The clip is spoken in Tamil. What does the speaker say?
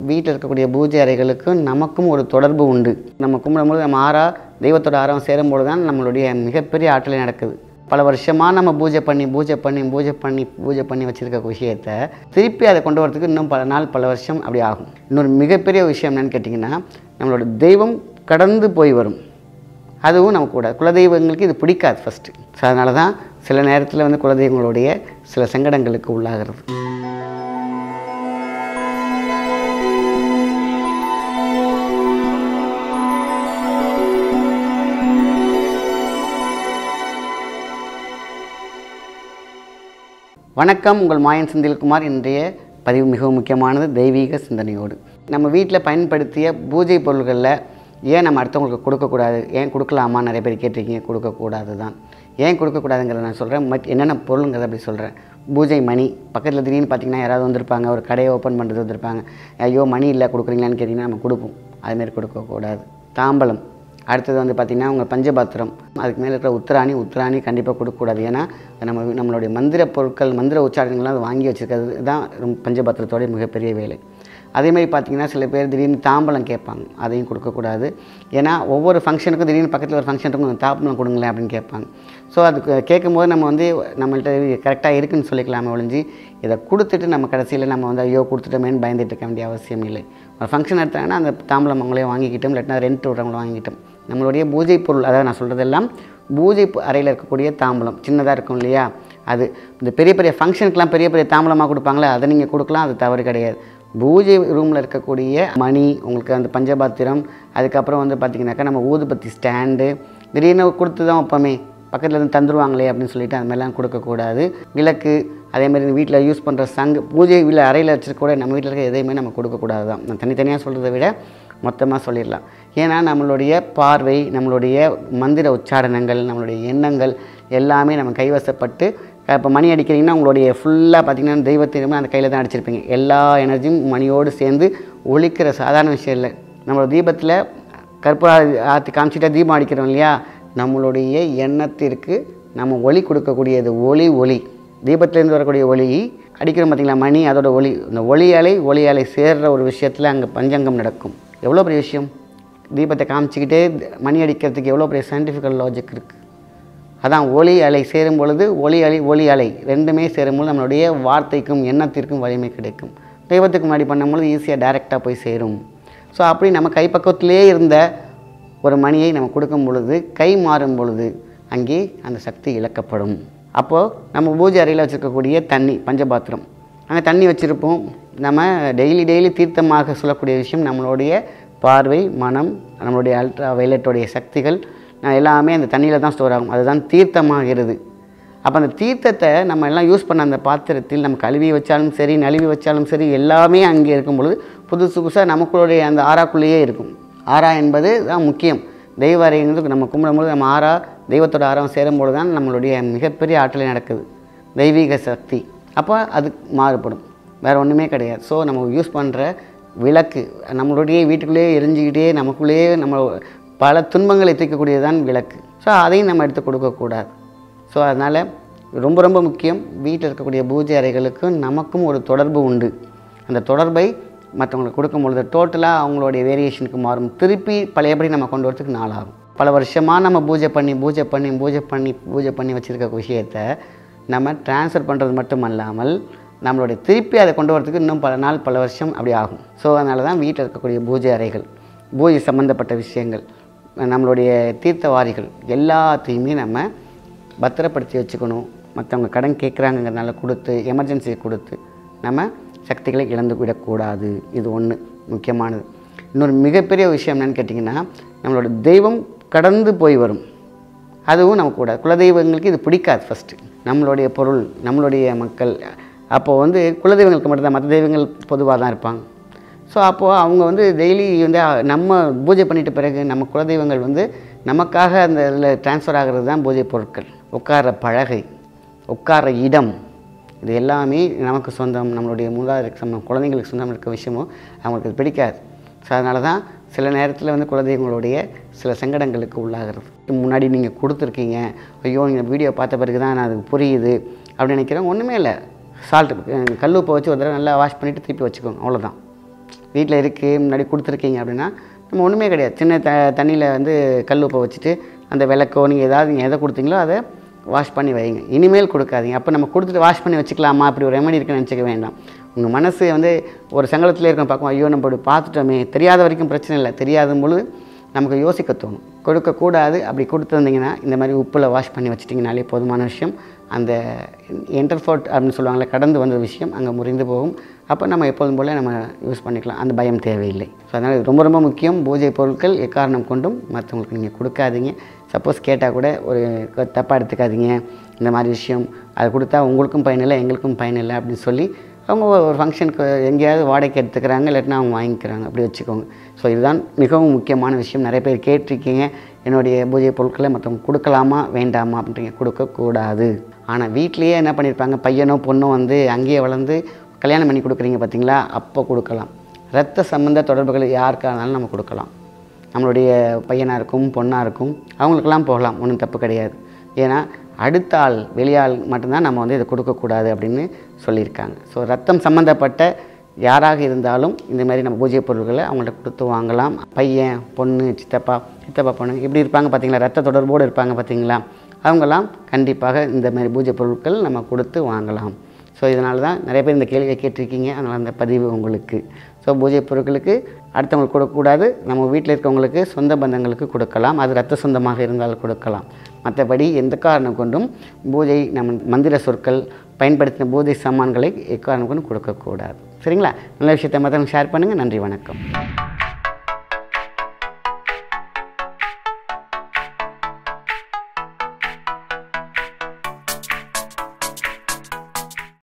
வீட்டில் இருக்கக்கூடிய பூஜை அறைகளுக்கும் நமக்கும் ஒரு தொடர்பு உண்டு நம்ம கும்பிடும்போது நம்ம ஆறா தெய்வத்தோட ஆரம் சேரும்போது தான் நம்மளுடைய மிகப்பெரிய ஆற்றலே நடக்குது பல வருஷமாக நம்ம பூஜை பண்ணி பூஜை பண்ணி பூஜை பண்ணி பூஜை பண்ணி வச்சுருக்க விஷயத்த திருப்பி அதை கொண்டு வரதுக்கு இன்னும் பல நாள் பல வருஷம் அப்படி ஆகும் இன்னொரு மிகப்பெரிய விஷயம் என்னன்னு கேட்டிங்கன்னா நம்மளோட தெய்வம் கடந்து போய் வரும் அதுவும் நம்ம கூட குலதெய்வங்களுக்கு இது பிடிக்காது ஃபஸ்ட்டு ஸோ அதனால தான் சில நேரத்தில் வந்து குலதெய்வங்களுடைய சில சங்கடங்களுக்கு உள்ளாகிறது வணக்கம் உங்கள் மாயன் செந்தில்குமார் இன்றைய பதிவு மிகவும் முக்கியமானது தெய்வீக சிந்தனையோடு நம்ம வீட்டில் பயன்படுத்திய பூஜை பொருள்களில் ஏன் நம்ம அடுத்தவங்களுக்கு கொடுக்கக்கூடாது ஏன் கொடுக்கலாமா நிறைய பேர் கேட்டிருக்கீங்க கொடுக்கக்கூடாது தான் ஏன் கொடுக்கக்கூடாதுங்கிறத நான் சொல்கிறேன் மட் என்னென்ன பொருளுங்கிறத அப்படி சொல்கிறேன் பூஜை மணி பக்கத்தில் திடீர்னு பார்த்தீங்கன்னா யாராவது வந்திருப்பாங்க ஒரு கடையை ஓப்பன் பண்ணுறது வந்திருப்பாங்க ஐயோ மணி இல்லை கொடுக்குறீங்களான்னு கேட்டிங்கன்னா நம்ம கொடுப்போம் அதுமாரி கொடுக்கக்கூடாது தாம்பலம் அடுத்தது வந்து பார்த்திங்கன்னா உங்கள் பஞ்சபாத்திரம் அதுக்கு மேலே இருக்கிற உத்தராணி உத்தராணி கண்டிப்பாக கொடுக்கக்கூடாது ஏன்னா அது நம்ம நம்மளுடைய மந்திர பொருட்கள் மந்திர உச்சாரணங்கள்லாம் அது வாங்கி வச்சுருக்கிறது தான் ரொம்ப பஞ்சபாத்திரத்தோடைய மிகப்பெரிய வேலை அதேமாதிரி பார்த்தீங்கன்னா சில பேர் திடீர்னு தாம்பலம் கேட்பாங்க அதையும் கொடுக்கக்கூடாது ஏன்னா ஒவ்வொரு ஃபங்க்ஷனுக்கும் திடீர்னு பக்கத்தில் ஒரு ஃபங்க்ஷன் இருக்கும் தாம்பலம் கொடுங்களேன் அப்படின்னு கேட்பாங்க ஸோ அதுக்கு கேட்கும்போது நம்ம வந்து நம்மள்ட்ட கரெக்டாக இருக்குன்னு சொல்லிக்கலாமே ஒழிஞ்சு இதை கொடுத்துட்டு நம்ம கடைசியில் நம்ம வந்து ஐயோ கொடுத்துட்டோமேன்னு பயந்துட்டு இருக்க வேண்டிய அவசியம் இல்லை ஒரு ஃபங்க்ஷன் எடுத்தாங்கன்னா அந்த தாம்பலம் அவங்களே வாங்கிக்கிட்டோம் இல்லாட்டினா ரெண்ட் விட்றவங்கள வாங்கிக்கிட்டோம் நம்மளுடைய பூஜை பொருள் அதாவது நான் சொல்கிறதெல்லாம் பூஜை பு- அறையில் இருக்கக்கூடிய தாம்பலம் சின்னதாக இருக்கும் இல்லையா அது இந்த பெரிய பெரிய ஃபங்க்ஷனுக்கெலாம் பெரிய பெரிய தாம்பலமாக கொடுப்பாங்களே அதை நீங்கள் கொடுக்கலாம் அது தவறு கிடையாது பூஜை ரூமில் இருக்கக்கூடிய மணி உங்களுக்கு அந்த பஞ்சபாத்திரம் அதுக்கப்புறம் வந்து பார்த்திங்கனாக்கா நம்ம ஊதுபத்தி ஸ்டாண்டு திடீர்னு கொடுத்து தான் வைப்போமே பக்கத்தில் இருந்து தந்துருவாங்களே அப்படின்னு சொல்லிட்டு அந்த மாதிரிலாம் கொடுக்கக்கூடாது விளக்கு அதேமாதிரி வீட்டில் யூஸ் பண்ணுற சங்கு பூஜை வீட்டில் அறையில் வச்சுருக்க கூட நம்ம வீட்டில் இருக்க எதையுமே நம்ம கொடுக்கக்கூடாது தான் நான் தனித்தனியாக சொல்கிறத விட மொத்தமாக சொல்லிடலாம் ஏன்னா நம்மளுடைய பார்வை நம்மளுடைய மந்திர உச்சாரணங்கள் நம்மளுடைய எண்ணங்கள் எல்லாமே நம்ம கைவசப்பட்டு இப்போ மணி அடிக்கிறீங்கன்னா உங்களுடைய ஃபுல்லாக பார்த்தீங்கன்னா தெய்வத்தினமே அந்த கையில் தான் அடிச்சிருப்பீங்க எல்லா எனர்ஜியும் மணியோடு சேர்ந்து ஒழிக்கிற சாதாரண விஷயம் இல்லை நம்மளோட தீபத்தில் கற்பூர ஆற்றி காமிச்சிட்டா தீபம் அடிக்கிறோம் இல்லையா நம்மளுடைய எண்ணத்திற்கு நம்ம ஒளி கொடுக்கக்கூடியது ஒளி ஒளி தீபத்திலேருந்து வரக்கூடிய ஒளி அடிக்கிறோம் பார்த்தீங்களா மணி அதோட ஒளி இந்த ஒளி அலை ஒளி அலை சேர்ற ஒரு விஷயத்தில் அங்கே பஞ்சங்கம் நடக்கும் எவ்வளோ பெரிய விஷயம் தீபத்தை காமிச்சிக்கிட்டே மணி அடிக்கிறதுக்கு எவ்வளோ பெரிய சயின்டிஃபிக்கல் லாஜிக் இருக்குது அதான் ஒளி அலை சேரும் பொழுது ஒளி அலை ஒளி அலை ரெண்டுமே சேரும்போது நம்மளுடைய வார்த்தைக்கும் எண்ணத்திற்கும் வலிமை கிடைக்கும் தெய்வத்துக்கு முன்னாடி பண்ணும்பொழுது ஈஸியாக டைரெக்டாக போய் சேரும் ஸோ அப்படி நம்ம கைப்பக்கத்திலே இருந்த ஒரு மணியை நம்ம கொடுக்கும் பொழுது கை மாறும் பொழுது அங்கே அந்த சக்தி இழக்கப்படும் அப்போது நம்ம பூஜை அறையில் வச்சுருக்கக்கூடிய தண்ணி பஞ்சபாத்திரம் அங்கே தண்ணி வச்சுருப்போம் நம்ம டெய்லி டெய்லி தீர்த்தமாக சொல்லக்கூடிய விஷயம் நம்மளுடைய பார்வை மனம் நம்மளுடைய அல்ட்ரா வயலட்டோடைய சக்திகள் நான் எல்லாமே அந்த தண்ணியில் தான் ஸ்டோர் ஆகும் அதுதான் தீர்த்தமாகிறது அப்போ அந்த தீர்த்தத்தை நம்ம எல்லாம் யூஸ் பண்ண அந்த பாத்திரத்தில் நம்ம கழுவி வச்சாலும் சரி நழுவி வச்சாலும் சரி எல்லாமே அங்கே இருக்கும் பொழுது புதுசு புதுசாக நமக்குடைய அந்த ஆறாக்குள்ளேயே இருக்கும் ஆறா என்பது தான் முக்கியம் தெய்வ அறைங்கிறது நம்ம கும்பிடும்போது நம்ம ஆறா தெய்வத்தோட ஆரம் சேரும்போது தான் நம்மளுடைய மிகப்பெரிய ஆற்றலே நடக்குது தெய்வீக சக்தி அப்போ அது மாறுபடும் வேறு ஒன்றுமே கிடையாது ஸோ நம்ம யூஸ் பண்ணுற விளக்கு நம்மளுடைய வீட்டுக்குள்ளேயே எரிஞ்சுக்கிட்டே நமக்குள்ளேயே நம்ம பல துன்பங்களை தூக்கக்கூடியது தான் விளக்கு ஸோ அதையும் நம்ம எடுத்து கொடுக்கக்கூடாது ஸோ அதனால் ரொம்ப ரொம்ப முக்கியம் வீட்டில் இருக்கக்கூடிய பூஜை அறைகளுக்கும் நமக்கும் ஒரு தொடர்பு உண்டு அந்த தொடர்பை மற்றவங்களுக்கு கொடுக்கும் பொழுது டோட்டலாக அவங்களுடைய வேரியேஷனுக்கு மாறும் திருப்பி பழையபடி நம்ம கொண்டு வரதுக்கு நாளாகும் பல வருஷமாக நம்ம பூஜை பண்ணி பூஜை பண்ணி பூஜை பண்ணி பூஜை பண்ணி வச்சுருக்க விஷயத்த நம்ம ட்ரான்ஸ்ஃபர் பண்ணுறது மட்டும் அல்லாமல் நம்மளுடைய திருப்பி அதை கொண்டு வரதுக்கு இன்னும் பல நாள் பல வருஷம் அப்படி ஆகும் ஸோ அதனால தான் வீட்டில் இருக்கக்கூடிய பூஜை அறைகள் பூஜை சம்மந்தப்பட்ட விஷயங்கள் நம்மளுடைய தீர்த்தவாரிகள் எல்லாத்தையுமே நம்ம பத்திரப்படுத்தி வச்சுக்கணும் மற்றவங்க கடன் கேட்குறாங்கங்கிறனால கொடுத்து எமர்ஜென்சி கொடுத்து நம்ம சக்திகளை இழந்து விடக்கூடாது இது ஒன்று முக்கியமானது இன்னொரு மிகப்பெரிய விஷயம் என்னன்னு கேட்டிங்கன்னா நம்மளோட தெய்வம் கடந்து போய் வரும் அதுவும் நம்ம கூட குலதெய்வங்களுக்கு இது பிடிக்காது ஃபஸ்ட்டு நம்மளுடைய பொருள் நம்மளுடைய மக்கள் அப்போது வந்து குலதெய்வங்களுக்கு மட்டும்தான் மற்ற தெய்வங்கள் பொதுவாக தான் இருப்பாங்க ஸோ அப்போது அவங்க வந்து டெய்லி வந்து நம்ம பூஜை பண்ணிட்ட பிறகு நம்ம குலதெய்வங்கள் வந்து நமக்காக அந்த இதில் ட்ரான்ஸ்ஃபர் ஆகிறது தான் பூஜை பொருட்கள் உட்கார்ற பலகை உட்கார்ற இடம் இது எல்லாமே நமக்கு சொந்தம் நம்மளுடைய மூதாதைக்கு சொந்தம் குழந்தைங்களுக்கு சொந்தம் இருக்க விஷயமும் அவங்களுக்கு அது பிடிக்காது ஸோ அதனால தான் சில நேரத்தில் வந்து குலதெய்வங்களுடைய சில சங்கடங்களுக்கு உள்ளாகிறது முன்னாடி நீங்கள் கொடுத்துருக்கீங்க ஐயோ நீங்கள் வீடியோ பார்த்த பிறகு தான் நான் அதுக்கு புரியுது அப்படின்னு நினைக்கிறேன் ஒன்றுமே இல்லை சால்ட்டு கல் உப்பை வச்சு ஒரு தடவை நல்லா வாஷ் பண்ணிவிட்டு திருப்பி வச்சுக்கோங்க அவ்வளோதான் வீட்டில் இருக்குது முன்னாடி கொடுத்துருக்கீங்க அப்படின்னா நம்ம ஒன்றுமே கிடையாது சின்ன த தண்ணியில் வந்து கல் உப்பை வச்சுட்டு அந்த விளக்கோ நீங்கள் ஏதாவது நீங்கள் எதை கொடுத்தீங்களோ அதை வாஷ் பண்ணி வைங்க இனிமேல் கொடுக்காதீங்க அப்போ நம்ம கொடுத்துட்டு வாஷ் பண்ணி வச்சுக்கலாமா அப்படி ஒரு ரெமெடி இருக்குன்னு நினச்சிக்க வேண்டாம் உங்கள் மனசு வந்து ஒரு சங்கடத்தில் இருக்க பார்க்கும் ஐயோ நம்ம இப்படி பார்த்துட்டோமே தெரியாத வரைக்கும் பிரச்சனை இல்லை தெரியாத பொழுது நமக்கு யோசிக்க தோணும் கொடுக்கக்கூடாது அப்படி கொடுத்துருந்தீங்கன்னா இந்த மாதிரி உப்பில் வாஷ் பண்ணி வச்சிட்டிங்கனாலே போதுமான விஷயம் அந்த என்டர்ஃபோர்ட் அப்படின்னு சொல்லுவாங்களே கடந்து வந்த விஷயம் அங்கே முறிந்து போகும் அப்போ நம்ம எப்போதும் போல் நம்ம யூஸ் பண்ணிக்கலாம் அந்த பயம் தேவையில்லை ஸோ அதனால் இது ரொம்ப ரொம்ப முக்கியம் பூஜை பொருட்கள் எக்காரணம் கொண்டும் மற்றவங்களுக்கு நீங்கள் கொடுக்காதீங்க சப்போஸ் கேட்டால் கூட ஒரு தப்பாக எடுத்துக்காதீங்க இந்த மாதிரி விஷயம் அது கொடுத்தா உங்களுக்கும் பயனில்லை எங்களுக்கும் பயனில்லை அப்படின்னு சொல்லி அவங்க ஒரு ஃபங்க்ஷனுக்கு எங்கேயாவது வாடகைக்கு எடுத்துக்கிறாங்க இல்லாட்டினா அவங்க வாங்கிக்கிறாங்க அப்படி வச்சுக்கோங்க ஸோ இதுதான் மிகவும் முக்கியமான விஷயம் நிறைய பேர் கேட்டிருக்கீங்க என்னுடைய பூஜை பொருட்களை மற்றவங்க கொடுக்கலாமா வேண்டாமா அப்படின்றீங்க கொடுக்கக்கூடாது ஆனால் வீட்லேயே என்ன பண்ணியிருப்பாங்க பையனோ பொண்ணோ வந்து அங்கேயே வளர்ந்து கல்யாணம் பண்ணி கொடுக்குறீங்க பார்த்தீங்களா அப்போ கொடுக்கலாம் ரத்த சம்மந்த தொடர்புகள் யாருக்கானாலும் நம்ம கொடுக்கலாம் நம்மளுடைய பையனாக இருக்கும் பொண்ணாக இருக்கும் அவங்களுக்கெல்லாம் போகலாம் ஒன்றும் தப்பு கிடையாது ஏன்னா அடுத்த ஆள் வெளியாள் மட்டும்தான் நம்ம வந்து இதை கொடுக்கக்கூடாது அப்படின்னு சொல்லியிருக்காங்க ஸோ ரத்தம் சம்மந்தப்பட்ட யாராக இருந்தாலும் இந்த மாதிரி நம்ம பூஜை பொருட்களை அவங்கள்ட்ட கொடுத்து வாங்கலாம் பையன் பொண்ணு சித்தப்பா சித்தப்பா பொண்ணு இப்படி இருப்பாங்க பார்த்தீங்களா ரத்த தொடர்போடு இருப்பாங்க பார்த்தீங்களா அவங்கெல்லாம் கண்டிப்பாக இந்த மாதிரி பூஜை பொருட்கள் நம்ம கொடுத்து வாங்கலாம் ஸோ இதனால தான் நிறைய பேர் இந்த கேள்வியை கேட்டிருக்கீங்க அதனால் அந்த பதிவு உங்களுக்கு ஸோ பூஜை பொருட்களுக்கு அடுத்தவங்களுக்கு கொடுக்கக்கூடாது நம்ம வீட்டில் இருக்கவங்களுக்கு சொந்த பந்தங்களுக்கு கொடுக்கலாம் அது ரத்த சொந்தமாக இருந்தால் கொடுக்கலாம் மற்றபடி எந்த காரணம் கொண்டும் பூஜை நம்ம மந்திர சொற்கள் பயன்படுத்தின பூஜை சாமான்களை எக்காரணம் கொண்டும் கொடுக்கக்கூடாது சரிங்களா நல்ல விஷயத்தை மற்றவங்க ஷேர் பண்ணுங்கள் நன்றி வணக்கம்